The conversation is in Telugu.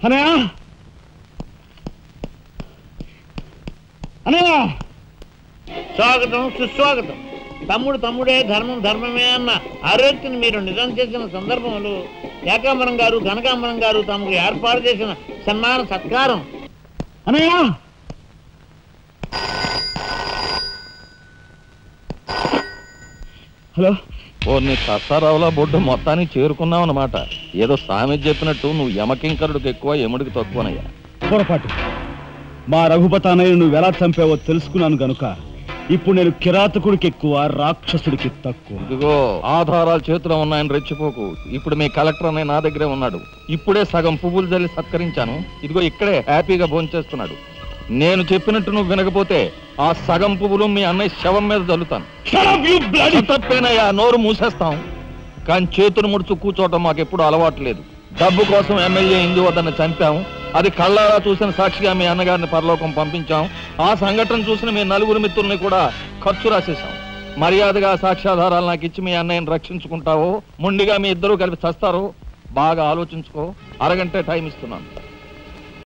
అనయా అనయా స్వాగతం సుస్వాగతం తమ్ముడు తమ్ముడే ధర్మం ధర్మమే అన్న ఆరోగ్యం మీరు నిజం చేసిన సందర్భంలో ఏకాంబరం గారు కనకాంబరం గారు తమకు ఏర్పాటు చేసిన సన్మాన సత్కారం అనయా హలో ఓ నీ కసారావులా బొడ్డు మొత్తానికి చేరుకున్నావు అనమాట ఏదో సామెత చెప్పినట్టు నువ్వు యమకింకరుడికి ఎక్కువ యముడికి తక్కువనయ్యా పొరపాటు మా రఘుపతి అన్నయ్య నువ్వు ఎలా చంపావో తెలుసుకున్నాను గనుక ఇప్పుడు నేను కిరాతకుడికి ఎక్కువ రాక్షసుడికి తక్కువ ఇదిగో ఆధారాలు చేతిలో ఉన్నాయని రెచ్చిపోకు ఇప్పుడు మీ కలెక్టర్ అనే నా దగ్గరే ఉన్నాడు ఇప్పుడే సగం పువ్వులు జల్లి సత్కరించాను ఇదిగో ఇక్కడే హ్యాపీగా భోంచేస్తున్నాడు నేను చెప్పినట్టు నువ్వు వినకపోతే ఆ సగం పువ్వులు మీ అన్నయ్య శవం మీద జల్లుతాను తప్పేనయ్యా నోరు మూసేస్తాం కానీ చేతులు ముడుచు కూర్చోవటం మాకు ఎప్పుడు అలవాటు లేదు డబ్బు కోసం ఎమ్మెల్యే ఇందు వద్దన్న చంపాం అది కళ్ళారా చూసిన సాక్షిగా మీ అన్నగారిని పరలోకం పంపించాం ఆ సంఘటన చూసిన మీ నలుగురు మిత్రుల్ని కూడా ఖర్చు రాసేశాం మర్యాదగా సాక్ష్యాధారాలు నాకు ఇచ్చి మీ అన్నయ్యని రక్షించుకుంటావో మొండిగా మీ ఇద్దరూ కలిపి చస్తారో బాగా ఆలోచించుకో అరగంటే టైం ఇస్తున్నాను